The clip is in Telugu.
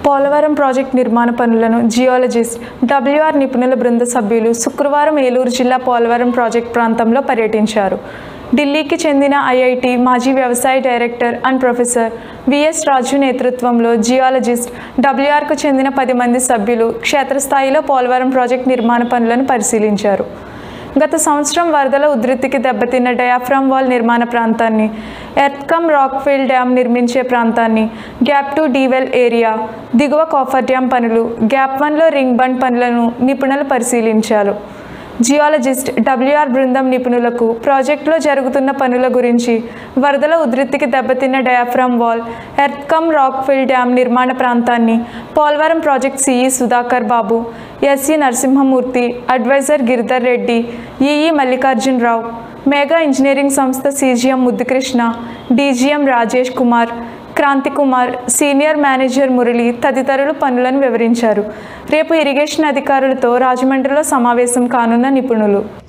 పోలవరం ప్రాజెక్ట్ నిర్మాణ పనులను జియాలజిస్ట్ డబ్ల్యూఆర్ నిపుణుల బృంద సభ్యులు శుక్రవారం ఏలూరు జిల్లా పోలవరం ప్రాజెక్ట్ ప్రాంతంలో పర్యటించారు ఢిల్లీకి చెందిన ఐఐటి మాజీ వ్యవసాయ director and professor V S Raju నేతృత్వంలో జియాలజిస్ట్ డబ్ల్యూఆర్కు చెందిన పది మంది సభ్యులు క్షేత్రస్థాయిలో పోలవరం ప్రాజెక్ట్ నిర్మాణ పనులను పరిశీలించారు గత సంవత్సరం వరదల ఉధృతికి దెబ్బతిన్న డయాఫ్రామ్ వాల్ నిర్మాణ ప్రాంతాన్ని ఎర్త్కమ్ రాక్ఫీల్డ్ డ్యామ్ నిర్మించే ప్రాంతాన్ని గ్యాప్ టు డీవెల్ ఏరియా దిగువ కాఫర్ డ్యామ్ పనులు గ్యాప్ వన్లో రింగ్ బండ్ పనులను నిపుణులు పరిశీలించారు జియాలజిస్ట్ డబ్ల్యూఆర్ బృందం నిపుణులకు ప్రాజెక్టులో జరుగుతున్న పనుల గురించి వరదల ఉధృతికి దెబ్బతిన్న diaphragm wall earth cum rockfill dam నిర్మాణ ప్రాంతాన్ని Polavaram project CE Sudhakar Babu SE Narasimhamurthy adviser Giridhar Reddy EE Mallikarjun Rao Megha Engineering సంస్థ CGM Muddukrishna DGM Rajesh Kumar Kranthi Kumar senior manager Murali తదితరులు పనులను వివరించారు రేపు ఇరిగేషన్ అధికారులతో రాజమండ్రిలో సమావేశం కానున్న నిపుణులు